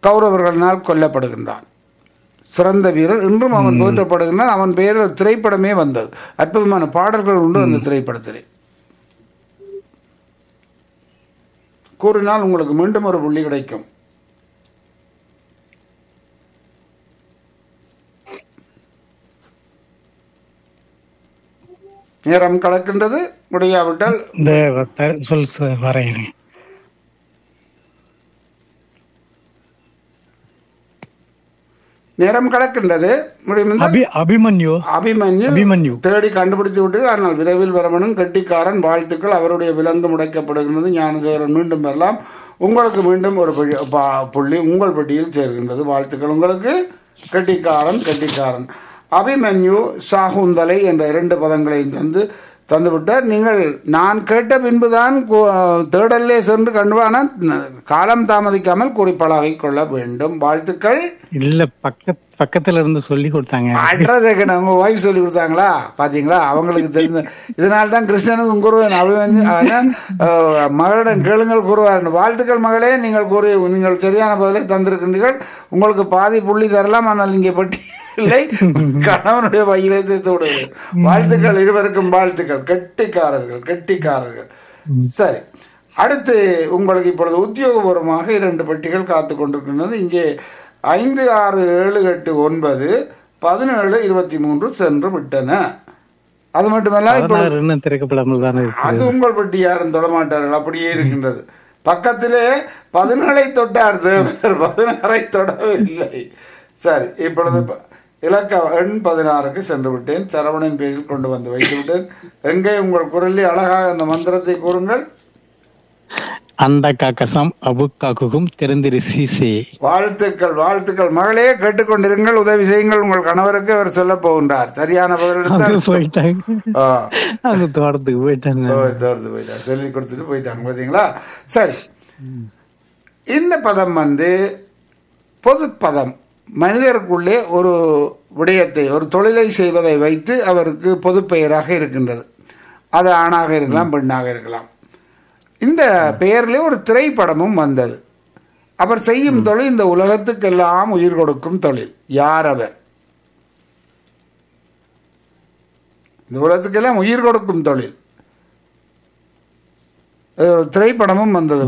கௌரவர்களினால் கொல்லப்படுகின்றான் சிறந்த வீரர் இன்றும் அவன் போற்றப்படுகின்றான் அவன் பெயரில் ஒரு திரைப்படமே வந்தது அற்புதமான பாடல்கள் உண்டு அந்த திரைப்படத்திலே கூறினால் உங்களுக்கு மீண்டும் ஒரு புள்ளி கிடைக்கும் நேரம் கலக்கின்றது முடியாவிட்டால் இந்த த- சொல் சொல் வரேன் நேரம் கடக்கின்றது முடியும் அபி அபிமன்யு அபிமன்யு அபிமன்யு. தேடி கண்டுபிடித்து விட்டு ஆனால் விரைவில் வரமனும் கெட்டிக்காரன் வாழ்த்துக்கள் அவருடைய விலங்கு முடைக்கப்படுகின்றது ஞானசேகரன் மீண்டும் வரலாம் உங்களுக்கு மீண்டும் ஒரு புள்ளி- பா- புள்ளி உங்கள் பட்டியல் சேர்கின்றது வாழ்த்துக்கள் உங்களுக்கு கெட்டிக்காரன் கெட்டிக்காரன் அபிமன்யு சாகுந்தலை என்ற இரண்டு பதங்களையும் தந்து தந்துவிட்டார் நீங்கள் நான் கேட்ட பின்புதான் கு- தேடலே சென்று கண்டுவான காலம் தாமதிக்காமல் குறிப்பழகிக் கொள்ள வேண்டும் வாழ்த்துக்கள் இல்ல பக்க பக்கத்துல இருந்து சொல்லி கொடுத்தாங்க அட்ரஸ் உங்க ஒய்ஃப் சொல்லி கொடுத்தாங்களா பாத்தீங்களா அவங்களுக்கு தெரிஞ்ச இதனால தான் கிருஷ்ணனுக்கும் குருவன் அபிமன்யு அவன், அஹ், மகளிடம் கேளுங்கள் கூறுவார் வாழ்த்துக்கள் மகளே நீங்கள் கூறி நீங்கள் சரியான பதிலை தந்திருக்கின்றீர்கள் உங்களுக்கு பாதி புள்ளி தரலாம் ஆனால் இங்கே பட்டி இல்லை கணவனுடைய வயிறை சேர்த்து விடுவது வாழ்த்துக்கள் இருவருக்கும் வாழ்த்துக்கள் கெட்டிக்காரர்கள் கெட்டிக்காரர்கள் சரி அடுத்து உங்களுக்கு இப்பொழுது உத்தியோகபூர்வமாக இரண்டு பெட்டிகள் காத்து கொண்டிருக்கின்றது இங்கே ஐந்து ஆறு ஏழு எட்டு ஒன்பது பதினேழு இருபத்தி மூன்று சென்று விட்டன அது மட்டுமல்ல இப்பொழுது பதினாறு இன்னும் திறக்கப்படாமல் தானே இருக்கு அது உங்கள் பட்டி யாரும் தொடமாட்டார்கள் அப்படியே இருக்கின்றது பக்கத்திலே பதினேழை தொட்டார் தேவர் பதினாறை தொடவில்லை சரி இப்பொழுது ப- இலக்க எண் பதினாறுக்கு சென்று விட்டேன் சரவணன் பேரில் கொண்டு வந்து வைத்து விட்டேன் எங்கே உங்கள் குரலில் அழகாக அந்த மந்திரத்தை கூறுங்கள் அந்த காக்கசம் அபு காக்குகும் திறந்திரு சீசே வாழ்த்துக்கள் வாழ்த்துக்கள் மகளே கேட்டுக்கொண்டிருங்கள் உதவி செய்யுங்கள் உங்கள் கணவருக்கு அவர் சொல்ல போகின்றார் சரியான பதில் அங்க எடுத்தால் போயிட்டாங்க ஆ. அங்க தோட்டத்துக்கு போயிட்டாங்க ஓ, தோர்ந்து போயிட்டாங்க சொல்லி கொடுத்துட்டு போயிட்டாங்க பார்த்தீங்களா சரி இந்த பதம் வந்து பொது பதம் மனிதருக்குள்ளே ஒரு விடயத்தை ஒரு தொழிலை செய்வதை வைத்து அவருக்கு பொது பெயராக இருக்கின்றது அது ஆணாக இருக்கலாம் பெண்ணாக இருக்கலாம் இந்த பெயரிலே ஒரு திரைப்படமும் வந்தது அவர் செய்யும் தொழில் இந்த உலகத்துக்கெல்லாம் உயிர் கொடுக்கும் தொழில் யார் அவர் இந்த உலகத்துக்கெல்லாம் உயிர் கொடுக்கும் தொழில் அது ஒரு திரைப்படமும் வந்தது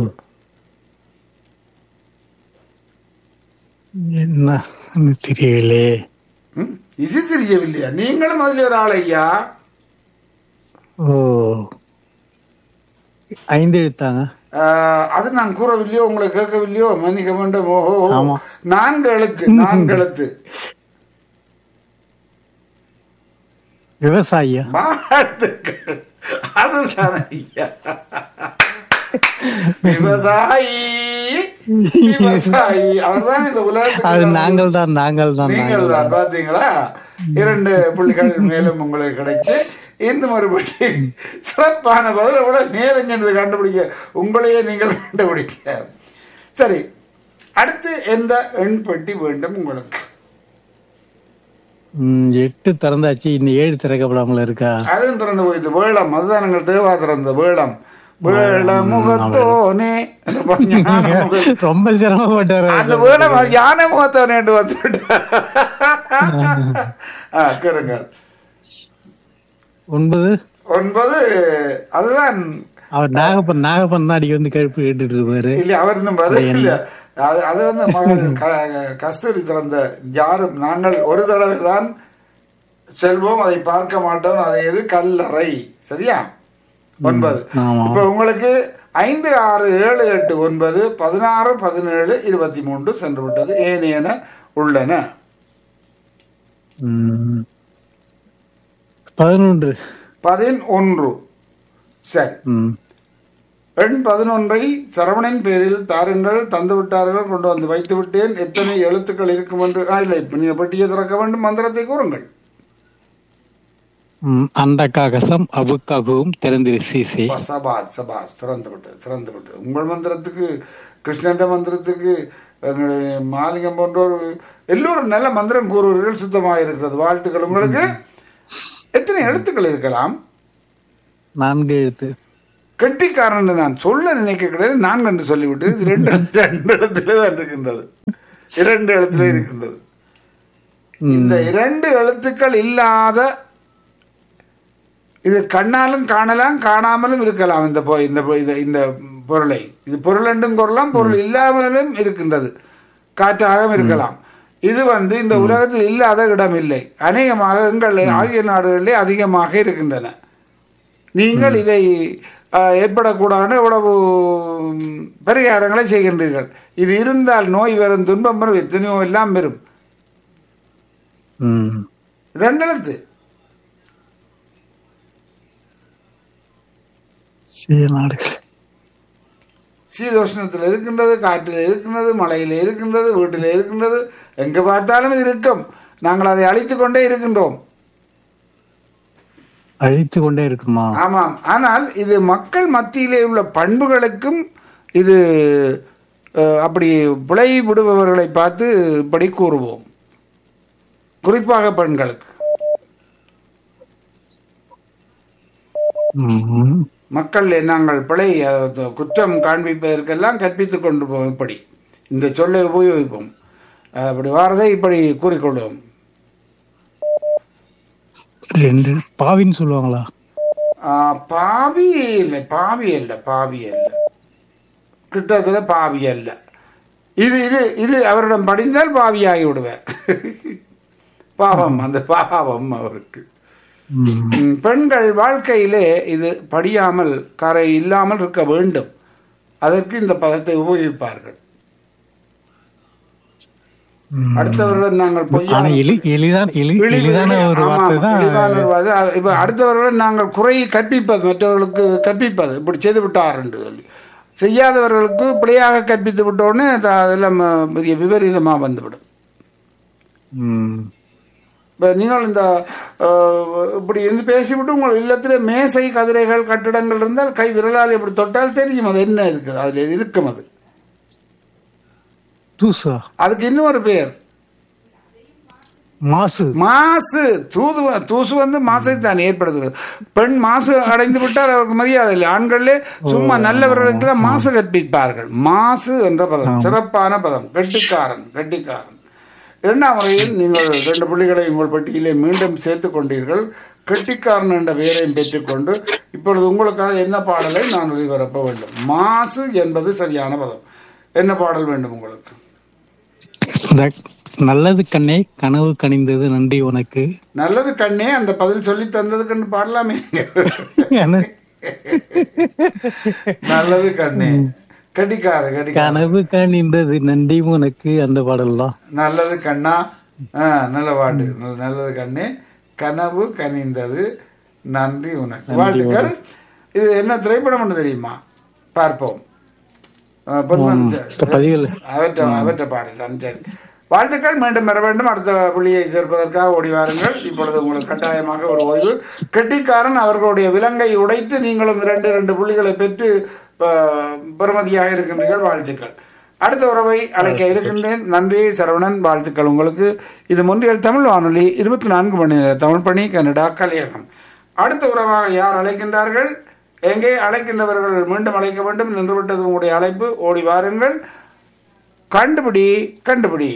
என்ன தெரியலையே ம்? இது தெரியவில்லையா நீங்களும் அதில் ஒரு ஆள் ஐயா ஓ ஐந்து எழுத்தாங்க ஆஹ், அது நான் கூறவில்லையோ உங்களை கேட்கவில்லையோ மன்னிக்க வேண்டும் ஓஹோ ஆமா. நான்கு எழுத்து நான்கு எழுத்து விவசாயியா வாழ்த்துக்கள் அதுதான் ஐயா விவசாயி விவசாயி அவர்தான் இந்த அது உலகத்துக்கு நாங்கள் தான் நாங்கள் தான் நீங்கள் தான் பாத்தீங்களா இரண்டு புள்ளிகள் மேலும் உங்களுக்கு கிடைத்து இன்னும் ஒரு புள்ளி சிறப்பான பதில் கூட நேரஞ்சது கண்டுபிடிக்க உங்களையே நீங்கள் கண்டுபிடிக்க சரி அடுத்து எந்த எண் பெட்டி வேண்டும் உங்களுக்கு ம், எட்டு திறந்தாச்சு இன்னும் ஏழு திறக்கப்படாமல் இருக்கா அதுவும் திறந்து போயிடுச்சு வேளம் அதுதான் எங்கள் தேவா திறந்த வேளம் வேள முகத்தோனே ஞான முக- ரொம்ப சிரமப்பட்டாரு அந்த வேளம் யானை முகத்தோனே வந்துவிட்டார் ஆ கேளுங்கள் ஒன்பது ஒன்பது அதுதான் அவர் நாகப்பன் நாகப்பன் தான் அடிக்க வந்து கழுப்பு கேட்டுட்டு இருப்பாரு இல்ல அவர் இன்னும் வரல அது அது வந்து மகள் க- கஸ்தூரி சிறந்த யாரும் நாங்கள் ஒரு தடவை தான் செல்வோம் அதை பார்க்க மாட்டோம் அது எது கல்லறை சரியா ஒன்பது ஆமா. இப்ப உங்களுக்கு ஐந்து ஆறு ஏழு எட்டு ஒன்பது பதினாறு பதினேழு இருபத்தி மூன்று சென்று விட்டது ஏனையன உள்ளன ம். பதினொன்று பதினொன்று சரி ம். எண் பதினொன்றை சரவணன் பேரில் தாருங்கள் தந்து விட்டார்கள் கொண்டு வந்து வைத்து விட்டேன் எத்தனை எழுத்துக்கள் இருக்கும் என்று ஆ, இல்லை இப்ப நீங்க பெட்டியை திறக்க வேண்டும் மந்திரத்தை கூறுங்கள் ம். அந்த காகசம் அபுக்காகவும் திறந்திரு சீசே அப்பா, சபாஸ் சபாஸ் திறந்து விட்டது திறந்து விட்டது உங்கள் மந்திரத்துக்கு கிருஷ்ணன் மந்திரத்துக்கு எங்களுடைய மாலிங்கம் போன்றோர் எல்லோரும் நல்ல மந்திரம் கூறுவீர்கள் சுத்தமாக இருக்கிறது வாழ்த்துக்கள் உங்களுக்கு எத்தனை எழுத்துக்கள் இருக்கலாம் நான்கு எழுத்து கெட்டிக்காரன் என்று நான் சொல்ல நினைக்க கிடையாது நான்கு என்று சொல்லிவிட்டு இது ரெண்டு ரெண்டு இடத்துல தான் இருக்கின்றது இரண்டு எழுத்துல இருக்கின்றது ம். இந்த இரண்டு எழுத்துக்கள் இல்லாத இது கண்ணாலும் காணலாம் காணாமலும் இருக்கலாம் இந்த பொ- இந்த பொ- இந்த- இந்த பொருளை இது பொருள் என்றும் கூறலாம் பொருள் இல்லாமலும் இருக்கின்றது காற்றாகவும் இருக்கலாம் இது வந்து இந்த உலகத்தில் இல்லாத இடம் இல்லை அநேகமாக எங்கள் ஆகிய நாடுகளிலே அதிகமாக இருக்கின்றன நீங்கள் இதை அஹ், ஏற்படக்கூடாது எவ்வளவு ம், பரிகாரங்களை செய்கின்றீர்கள் இது இருந்தால் நோய் வரும் துன்பம் வரும் எத்தனையோ எல்லாம் வரும் ம். ரெண்டு எழுத்து சிறிய நாடுகள் சீதோஷ்ணத்தில் இருக்கின்றது காற்றில் இருக்கின்றது மலையில் இருக்கின்றது வீட்டில் இருக்கின்றது எங்கே பார்த்தாலும் இது இருக்கும் நாங்கள் அதை அழித்து கொண்டே இருக்கின்றோம் அழித்து கொண்டே இருக்குமா ஆமாம் ஆனால் இது மக்கள் மத்தியிலே உள்ள பண்புகளுக்கும் இது அஹ், அப்படி பிழை விடுபவர்களை பார்த்து இப்படி கூறுவோம் குறிப்பாக பெண்களுக்கு ம். மக்கள் நாங்கள் பிழை அஹ், குற்றம் காண்பிப்பதற்கெல்லாம் கற்பித்துக் கொண்டு போவோம் இப்படி இந்த சொல்லை உபயோகிப்போம் அஹ், அப்படி வாரதை இப்படி கூறிக்கொள்வோம் ரெண்டு பாவின்னு சொல்லுவாங்களா ஆஹ், பாவி இல்லை பாவி அல்ல பாவி அல்ல கிட்டத்தட்ட பாவி அல்ல இது இது இது அவரிடம் படிந்தால் பாவியாகி விடுவார் பாவம் அந்த பாவம் அவருக்கு ம். ம், பெண்கள் வாழ்க்கையிலே இது படியாமல் கரை இல்லாமல் இருக்க வேண்டும் அதற்கு இந்த பதத்தை உபயோகிப்பார்கள் ம். அடுத்தவருடன் நாங்கள் பொய்யா ஆனா எளி எளிதான எளி விழி- எளிதான விழி- ஒரு ஆமாம், வார்த்தை தான் எளிதான ஒரு வார்த்தை. அது இப்ப அடுத்தவர்களுடன் நாங்கள் குறை கற்பிப்பது மற்றவர்களுக்கு கற்பிப்பது இப்படி செய்து விட்டார் என்று சொல்லி செய்யாதவர்களுக்கு பிழையாக கற்பித்து விட்டோடனே அது அதெல்லாம் அஹ், பெரிய விபரீதமாக வந்துவிடும் ம். இப்போ நீங்கள் இந்த அஹ், இப்படி இருந்து பேசிவிட்டு உங்கள் இல்லத்தில் மேசை கதிரைகள் கட்டிடங்கள் இருந்தால் கை விரலால் இப்படி தொட்டால் தெரியும் அது என்ன இருக்குது அதில் இருக்கும் அது தூசா அதுக்கு இன்னொரு பெயர் மாசு மாசு தூது வ- தூசு வந்து மாசை தான் ஏற்படுத்துகிறது பெண் மாசு அடைந்து விட்டால் அவருக்கு மரியாதை இல்லை ஆண்களே சும்மா நல்லவர்களுக்கு தான் மாசு கற்பிப்பார்கள் மாசு என்ற பதம் சிறப்பான பதம் கெட்டிக்காரன் கெட்டிக்காரன் இரண்டாம் முறையில் நீங்கள் ரெண்டு புள்ளிகளை உங்கள் பட்டியலை மீண்டும் சேர்த்து கொண்டீர்கள் கெட்டிக்காரன் என்ற பெயரையும் பெற்றுக்கொண்டு இப்பொழுது உங்களுக்காக என்ன பாடலை நான் ஒளிபரப்ப வேண்டும் மாசு என்பது சரியான பதம் என்ன பாடல் வேண்டும் உங்களுக்கு இந்த நல்லது கண்ணே கனவு கனிந்தது நன்றி உனக்கு நல்லது கண்ணே அந்த பதில் சொல்லி தந்ததுக்குன்னு பாடலாமே என- நல்லது கண்ணே கடிக்கார கடிக்கார கனவு கனிந்தது நன்றி உனக்கு அந்த பாடல் தான் நல்லது கண்ணா ஆ நல்ல பாட்டு நல்ல- நல்லது கண்ணே கனவு கனிந்தது நன்றி உனக்கு வாழ்த்துக்கள் இது என்ன திரைப்படம் தெரியுமா பார்ப்போம் ஆ, பொன்மன் இப்ப பதிவில் அவற்ற அவற்ற பாடல் தான் சரி வாழ்த்துக்கள் மீண்டும் பெற வேண்டும் அடுத்த புள்ளியை சேர்ப்பதற்காக ஓடி வாருங்கள் இப்பொழுது உங்களுக்கு கட்டாயமாக ஒரு ஓய்வு கெட்டிக்காரன் அவர்களுடைய விலங்கை உடைத்து நீங்களும் இரண்டு இரண்டு புள்ளிகளை பெற்று ப- பெறுமதியாக இருக்கின்றீர்கள் வாழ்த்துக்கள் அடுத்த உறவை அழைக்க இருக்கின்றேன் நன்றி சரவணன் வாழ்த்துக்கள் உங்களுக்கு இது முன்றியல் தமிழ் வானொலி இருபத்தி நான்கு மணி நேர தமிழ் பணி கனடா கலியகம் அடுத்த உறவாக யார் அழைக்கின்றார்கள் எங்கே அழைக்கின்றவர்கள் மீண்டும் அழைக்க வேண்டும் நின்றுவிட்டது உங்களுடைய அழைப்பு ஓடி வாருங்கள் கண்டுபிடி கண்டுபிடி